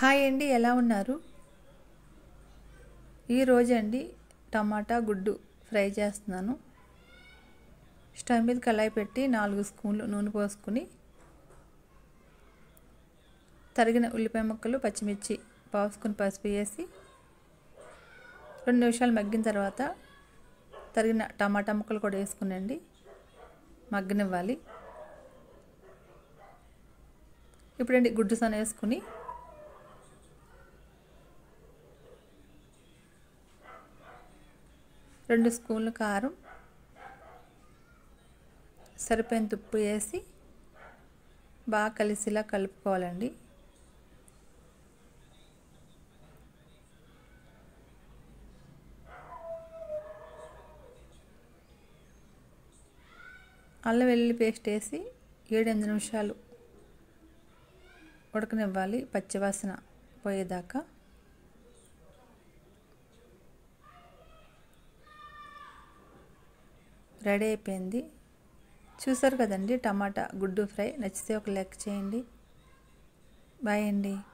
hi అండి ఎలా ఉన్నారు ఈరోజు అండి టమాటా గుడ్డు ఫ్రై చేస్తున్నాను స్టవ్ మీద కళాయి పెట్టి నాలుగు స్పూన్లు నూనె పోసుకుని తరిగిన ఉల్లిపాయ ముక్కలు పచ్చిమిర్చి పాసుకుని పసుపు వేసి రెండు నిమిషాలు మగ్గిన తర్వాత తరిగిన టమాటా ముక్కలు కూడా వేసుకునండి మగ్గనివ్వాలి ఇప్పుడండి గుడ్డు సొన వేసుకుని రెండు స్పూన్లు కారం సరిపోయిన ఉప్పు వేసి బాగా కలిసిలా కలుపుకోవాలండి అల్లం వెల్లుల్లి పేస్ట్ వేసి ఏడెనిమిది నిమిషాలు ఉడకనివ్వాలి పచ్చివాసన పోయేదాకా రెడీ అయిపోయింది చూసారు కదండి టమాటా గుడ్డు ఫ్రై నచ్చితే ఒక లెక్క చేయండి బాయ్ అండి